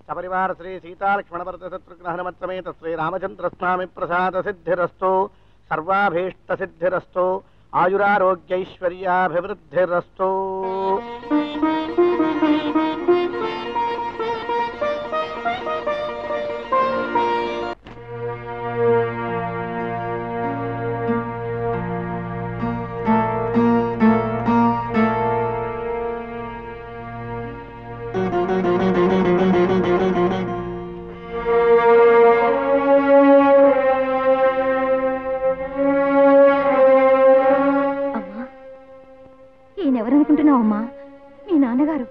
సపరివార శ్రీ సీతాలక్ష్మణభరత శత్రుఘ్న హనుమత్ సమేత శ్రీ రామచంద్ర స్వామి ప్రసాద సిద్ధిరస్తు సర్వాభీష్ట సిద్ధిరస్తు ఆయురారోగ్యైశ్వర్యాభివృద్ధిరస్తు అమ్మా ఈయనెవరనుకుంటున్నావు అమ్మా మీ నాన్నగారు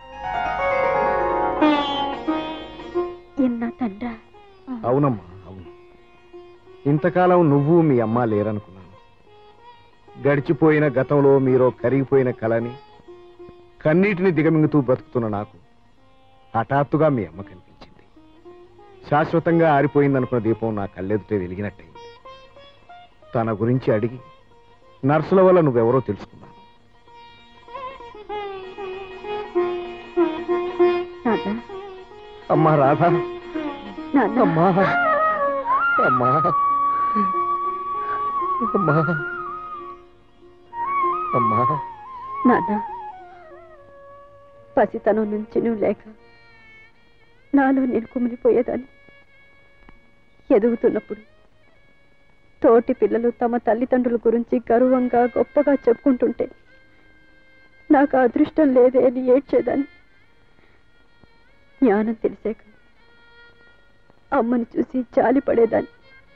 ఎన్న తండ్ర అవునమ్మా అవును ఇంతకాలం నువ్వు మీ అమ్మ లేరనుకున్నాను గడిచిపోయిన గతంలో మీరో కరిగిపోయిన కళని కన్నీటిని దిగమింగుతూ బ్రతుకుతున్న నాకు హఠాత్తుగా మీ అమ్మ కనిపించింది శాశ్వతంగా ఆరిపోయిందనుకున్న దీపం నా కళ్ళెదుటే వెలిగినట్టయింది తన గురించి అడిగి నర్సుల వల్ల నువ్వెవరో తెలుసుకున్నాను నాన్న అమ్మా రాధా నాన్న అమ్మా అమ్మా అమ్మా అమ్మా నాన్న పసితనం నుంచి నువ్వు లేక నాలో నేను కుమిలిపోయేదాన్ని ఎదుగుతున్నప్పుడు తోటి పిల్లలు తమ తల్లిదండ్రుల గురించి గర్వంగా గొప్పగా చెప్పుకుంటుంటే నాకు ఆ అదృష్టం లేదే అని ఏడ్చేదాన్ని జ్ఞానం తెలిసాక అమ్మని చూసి జాలి పడేదాన్ని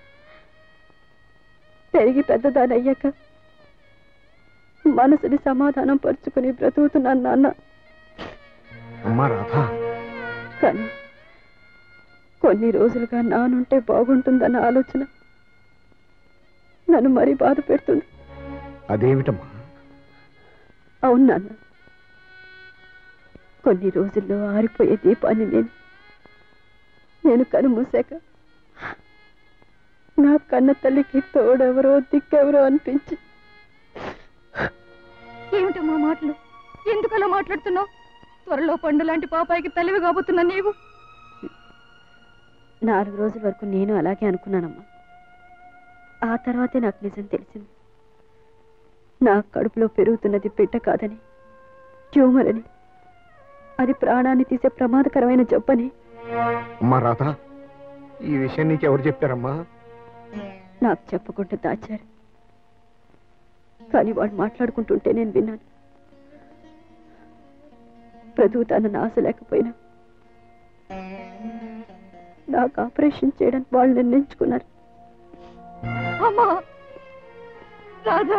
పెరిగి పెద్దదాని అయ్యాక మనసుని సమాధానం పరుచుకుని బ్రతుకుతున్నాను నాన్న అమ్మా రాధా కానీ కొన్ని రోజులుగా నానుంటే బాగుంటుందన్న ఆలోచన నన్ను మరీ బాధ పెడుతుంది అదేమిటమ్మా అవును నాన్న కొన్ని రోజుల్లో ఆరిపోయే దీపాన్ని నేను నేను కనుమూసాక నా కన్న తల్లికి తోడెవరో దిక్కెవరో అనిపించి ఏమిటమ్మా మాటలు ఎందుకలా మాట్లాడుతున్నావు త్వరలో పండు లాంటి పాపాయికి తల్లివి కాబోతున్నా నీవు నాలుగు రోజుల వరకు నేను అలాగే అనుకున్నానమ్మా ఆ తర్వాతే నాకు నిజం తెలిసింది నా కడుపులో పెరుగుతున్నది బిడ్డ కాదని ట్యూమర్ అని అది ప్రాణాన్ని తీసే ప్రమాదకరమైన జబ్బని అమ్మా రాధా ఈ విషయం నీకు ఎవరు చెప్పారమ్మా నాకు చెప్పకుండా దాచారు కానీ వాడు మాట్లాడుకుంటుంటే నేను విన్నాను బ్రతుకుతానన్న ఆశ లేకపోయినా నాకు ఆపరేషన్ చేయడానికి వాళ్ళు నిర్ణయించుకున్నారు అమ్మా రాధా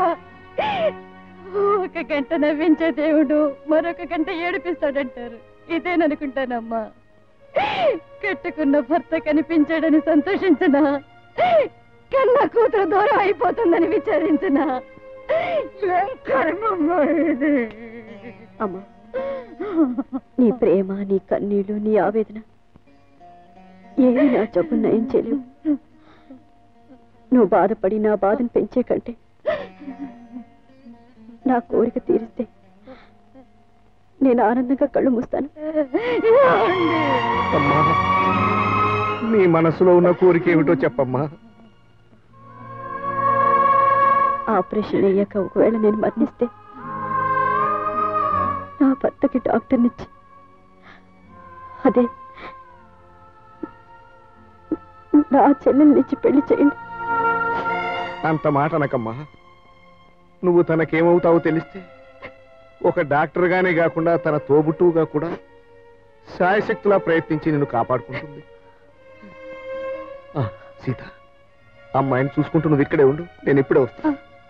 ఒక గంట నవ్వించే దేవుడు మరొక గంట ఏడిపిస్తాడంటారు ఇదేననుకుంటానమ్మా కట్టుకున్న భర్త కనిపించాడని సంతోషించనా కన్న కూతురు దూరం అయిపోతుందని విచారించనా ఏం కర్మమ్మా ఇది అమ్మా నీ ప్రేమ నీ కన్నీళ్లు నీ ఆవేదన ఏమీ నా జబ్బు నయం చేయలేవు నువ్వు బాధపడి నా బాధను పెంచే కంటే నా కోరిక తీరిస్తే నేను ఆనందంగా కళ్ళు మూస్తాను అమ్మా నీ మనసులో ఉన్న కోరిక ఏమిటో చెప్పమ్మా ఆపరేషన్ అయ్యాక ఒకవేళ నేను మరణిస్తే నా భర్తకి డాక్టర్నిచ్చి అదే నా చెల్లెల్నిచ్చి పెళ్లి చేయండి అంత మాట అనకమ్మా నువ్వు తనకేమవుతావో తెలిస్తే ఒక డాక్టర్గానే కాకుండా తన తోబుట్టువుగా కూడా శాయశక్తులా ప్రయత్నించి నిన్ను కాపాడుకుంటుంది ఆ, సీత అమ్మాయిని చూసుకుంటూ నువ్వు ఇక్కడే ఉండు నేను ఇప్పుడే వస్తా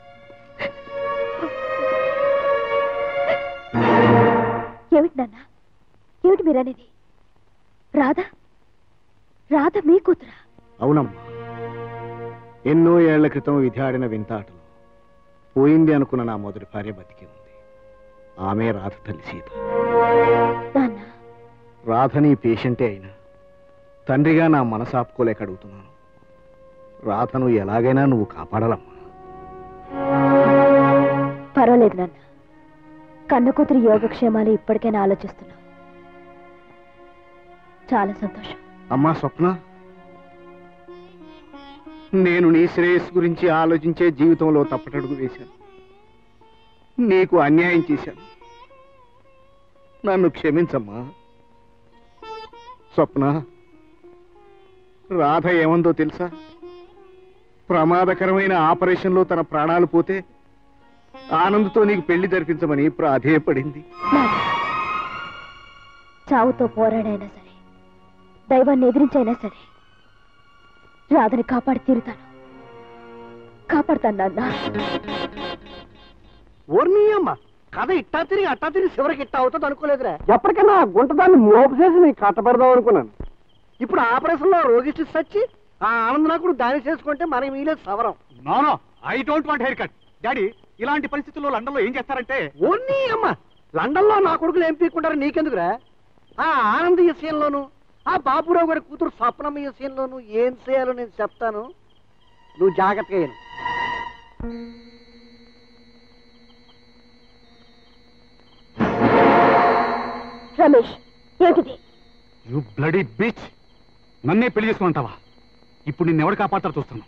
ఏమిటి నాన్న ఏమిటి మీరనేది రాధా రాధ మీ కూతురా అవునమ్మా ఎన్నో ఏళ్ల క్రితం విధి ఆడిన వింత ఆటలు పోయింది అనుకున్న నా మొదటి భార్య బతికి ఉంది ఆమె రాధ తల్లి సీత నాన్న రాధ నీ పేషెంటే అయినా తండ్రిగా నా మనసు ఆపుకోలేక అడుగుతున్నాను రాధను ఎలాగైనా నువ్వు కాపాడాలమ్మా పర్వాలేదు నాన్న కన్న కూతురు యోగక్షేమాలు ఇప్పటికైనా ఆలోచిస్తున్నావు చాలా సంతోషం అమ్మా స్వప్న నేను నీ శ్రేయస్సు గురించి ఆలోచించే జీవితంలో తప్పటడుగు వేశాను నీకు అన్యాయం చేశాను నన్ను క్షమించమ్మా స్వప్న రాధ ఏమందో తెలుసా ప్రమాదకరమైన ఆపరేషన్లో తన ప్రాణాలు పోతే ఆనందతో నీకు పెళ్లి జరిపించమని ప్రాధేయపడింది నాన్న, చావుతో పోరాడైనా సరే దైవాన్ని ఎదిరించైనా సరే రాధని కాపాడి తీరుతాను కాపాడుతాను నాన్న ఓర్నీ అమ్మ కథ ఇట్టా తిరిగి అట్టా తిరిగి చివరికి ఇట్టా అవుతుంది అనుకోలేదురా ఎప్పటికైనా గుంట దాన్ని మోపు చేసి నీకు కట్టబెడదాం అనుకున్నాను ఇప్పుడు ఆపరేషన్ లో రోగిష్టి సచ్చి ఆ ఆనందనాకుడు దాని చేసుకుంటే మనకి మీలేదు సవరం no no I don't want haircut daddy ఇలాంటి పరిస్థితుల్లో లండన్ లో ఏం చేస్తారంటే ఓర్నీ అమ్మ లండన్ లో నా కొడుకులు ఏం పీక్కుంటారు నీకెందుకురా ఆ ఆనంద్ విషయంలోను ఆ బాబురావు గారి కూతురు స్వప్నమ్మ విషయంలోను ఏం చేయాలో నేను చెప్తాను నువ్వు జాగ్రత్తగా విను. రమేష్ ఏంటిది యు బ్లడీ బీచ్ నన్నే పెళ్లి చేసుకుంటావా ఇప్పుడు నిన్ను ఎవరు కాపాడతారు చూస్తాను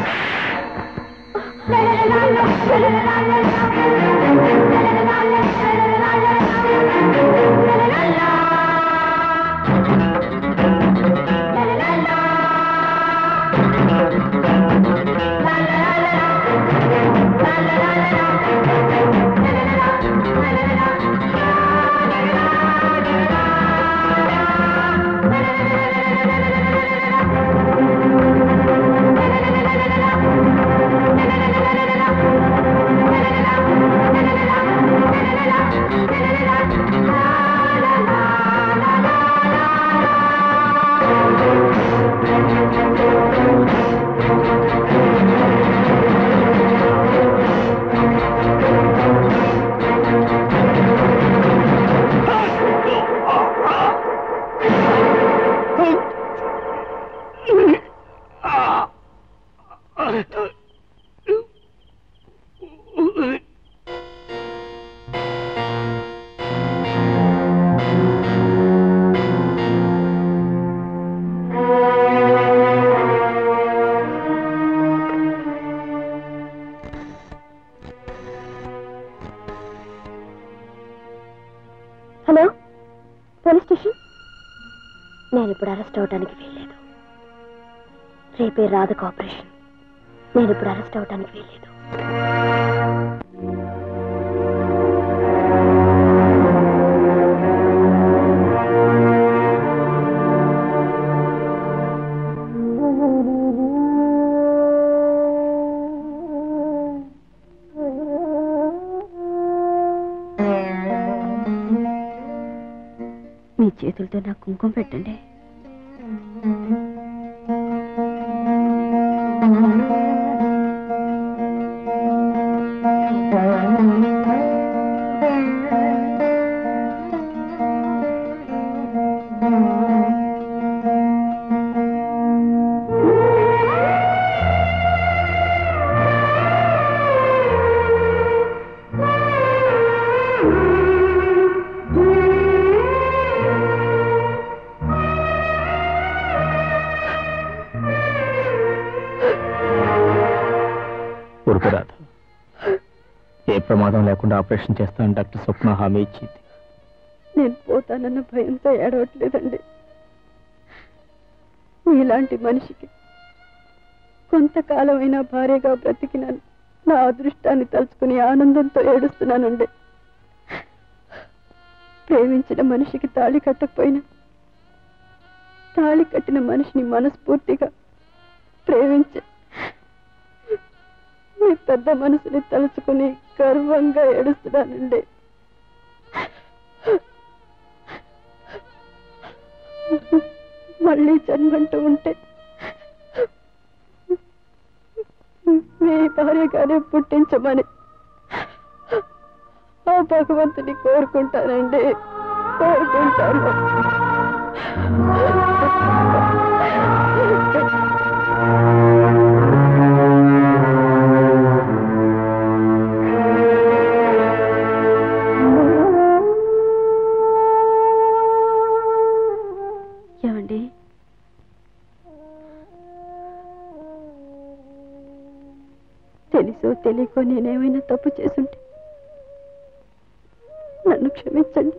హలో పోలీస్ స్టేషన్ నేను ఇప్పుడు అరెస్ట్ అవడానికి వీల్లేదు రేపే రాధకు ఆపరేషన్ నేను ఇప్పుడు అరెస్ట్ అవడానికి వీల్లేదు మీ చేతులతో నాకు కుంకుమ పెట్టండి ఉరుకురాదు ఏ ప్రమాదం లేకుండా ఆపరేషన్ చేస్తానని డాక్టర్ స్వప్న హామీ ఇచ్చింది నేను పోతానన్న భయంతో ఏడవట్లేదండి ఇలాంటి మనిషికి కొంతకాలమైనా భార్యగా బ్రతికిన నా అదృష్టాన్ని తలుచుకుని ఆనందంతో ఏడుస్తున్నానండి ప్రేమించిన మనిషికి తాళి కట్టకపోయినా తాళి కట్టిన మనిషిని మనస్ఫూర్తిగా ప్రేమించి మీ పెద్ద మనసుని తలుచుకుని గర్వంగా ఏడుస్తున్నానండి మళ్ళీ జన్మంటూ ఉంటే మీ భార్యగానే పుట్టించమని ఆ భగవంతుని కోరుకుంటానండి కోరుకుంటాను ఏమండి తెలుసో తెలియకో నేనేమైనా తప్పు చేసుంటే నన్ను క్షమించండి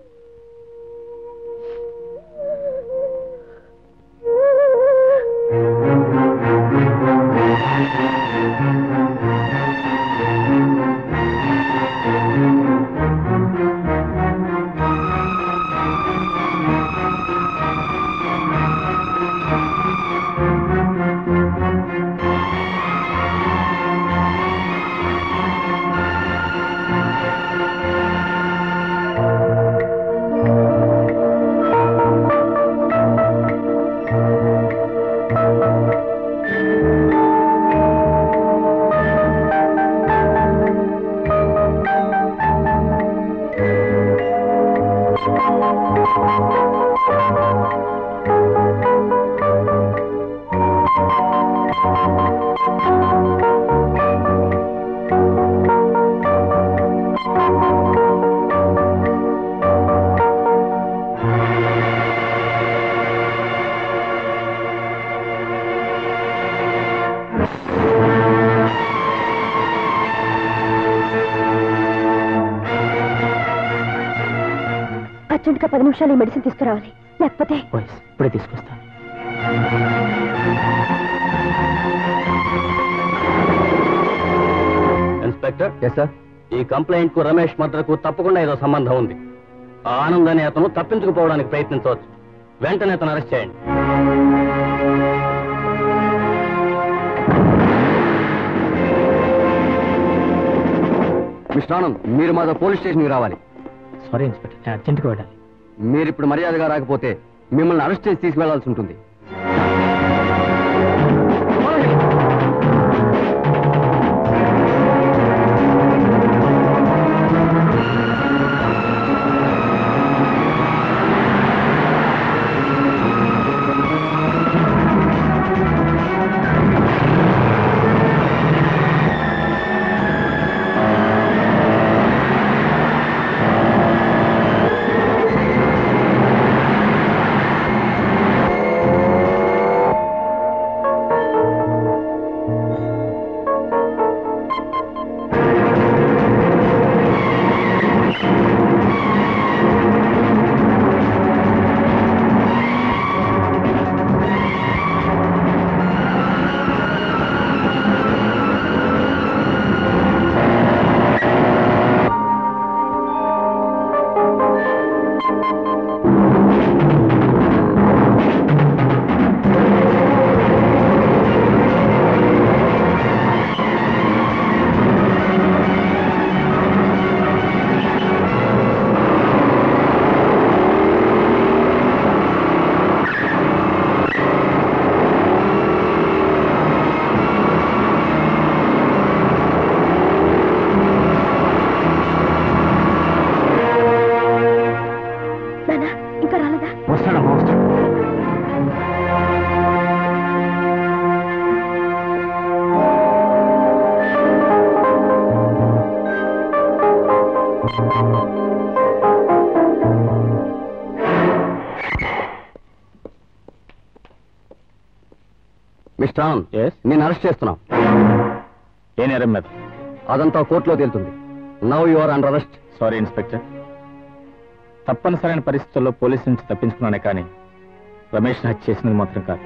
అర్జెంట్గా పది నిమిషాలు ఈ మెడిసిన్ తీసుకురావాలి లేకపోతే బాయ్స్ ఇప్పుడే తీసుకొస్తాను ఇన్స్పెక్టర్ ఎస్ సార్ ఈ కంప్లైంట్ కు రమేష్ మర్డర్కు తప్పకుండా ఏదో సంబంధం ఉంది ఆ ఆనంద్ అనే అతను తప్పించుకుపోవడానికి ప్రయత్నించవచ్చు వెంటనే అతను అరెస్ట్ చేయండి మిస్టర్ ఆనంద్ మీరు మాతో పోలీస్ స్టేషన్కి రావాలి సారీ ఇన్స్పెక్టర్ నేను అర్జెంట్గా వెళ్ళాలి మీరు ఇప్పుడు మర్యాదగా రాకపోతే మిమ్మల్ని అరెస్ట్ చేసి తీసుకువెళ్లాల్సి ఉంటుంది నాన్న ఇంకా రాలేదా వస్తాడమ్మా వస్తాడు మిస్టర్ ఆనంద్ ఎస్ నేను అరెస్ట్ చేస్తున్నాం ఏ నేరం మీద అదంతా కోర్టులో తేలుతుంది now you are under arrest sorry inspector తప్పనిసరైన పరిస్థితుల్లో పోలీసు నుంచి తప్పించుకున్నానే కానీ రమేష్ హత్య చేసినది మాత్రం కాదు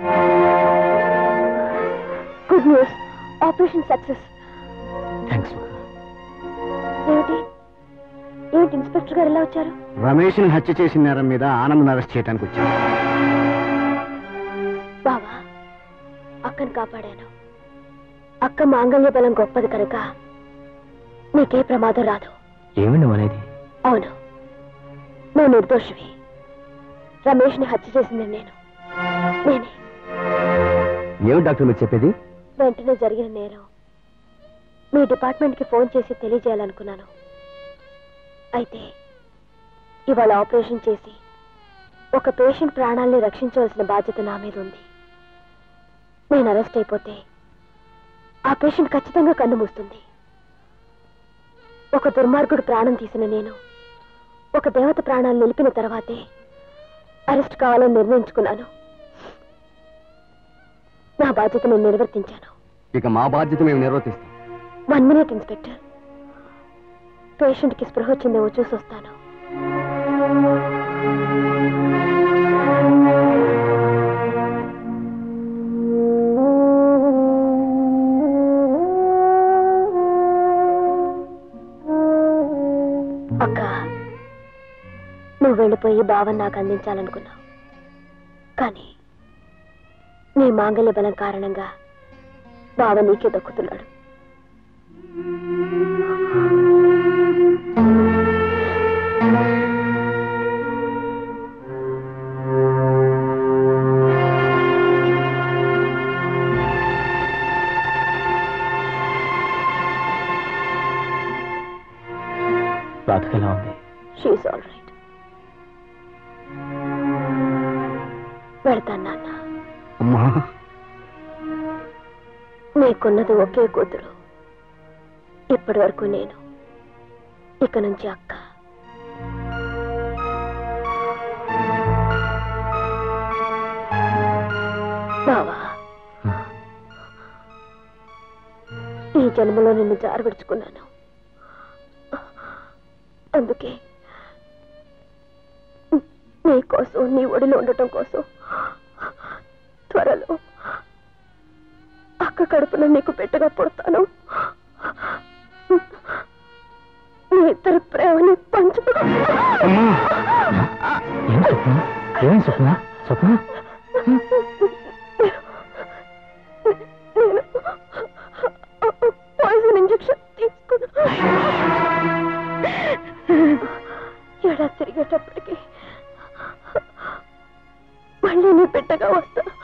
good news operation success thanks ఏమిటి ఏమిటి ఇన్స్పెక్టర్ గారు ఎలా వచ్చారు రమేష్ని హత్య చేసిన నేరం మీద ఆనంద్ అరెస్ట్ చేయడానికి వచ్చాను బావా అక్కను కాపాడాను అక్క మాంగళ్య బలం గొప్పది కనుక నీకే ప్రమాదం రాదు ఏమి నువ్వు అనేది అవును నువ్వు నిర్దోషివి రమేష్ని హత్య చేసింది నేను నేనే ఏమి డాక్టర్ మీరు చెప్పేది వెంటనే జరిగిన నేరం మీ డిపార్ట్మెంట్కి ఫోన్ చేసి తెలియజేయాలనుకున్నాను అయితే ఇవాళ ఆపరేషన్ చేసి ఒక పేషెంట్ ప్రాణాల్ని రక్షించవలసిన బాధ్యత నా మీద ఉంది నేను అరెస్ట్ అయిపోతే ఆ పేషెంట్ ఖచ్చితంగా కన్ను మూస్తుంది ఒక దుర్మార్గుడు ప్రాణం తీసిన నేను ఒక దేవత ప్రాణాలు నిలిపిన తర్వాతే అరెస్ట్ కావాలని నిర్ణయించుకున్నాను నా బాధ్యత నేను నిర్వర్తించాను ఇక మా బాధ్యత మేము నిర్వర్తిస్తాం వన్ మినిట్ ఇన్స్పెక్టర్ పేషెంట్కి స్పృహ వచ్చిందేమో చూసి వస్తాను అక్క నువ్వు వెళ్ళిపోయి బావని నాకు అందించాలనుకున్నావు కానీ నీ మాంగల్య బలం కారణంగా బావ నీకే దక్కుతున్నాడు రాధకెలా ఉంది షీఈ్ ఆల్ రైట్ వెళ్తాను నాన్న అమ్మా నీకున్నది ఒకే కూతురు ఇప్పటి వరకు నేను ఇక నుంచి అక్క బావా ఈ జన్మలో నిన్ను జారవిడుచుకున్నాను అందుకే నీ కోసం నీ ఒడిలో ఉండటం కోసం త్వరలో అక్క కడుపున నీకు పెట్టగా పుడతాను నీ ఇద్దరి ప్రేమని పంచుకో ఏం స్వప్న ఏం స్వప్న స్వప్న నేను పాయిజన్ ఇంజెక్షన్ తీసుకున్నా ఎడా తిరిగేటప్పటికి మళ్ళీ నీ పెట్టగా వస్తా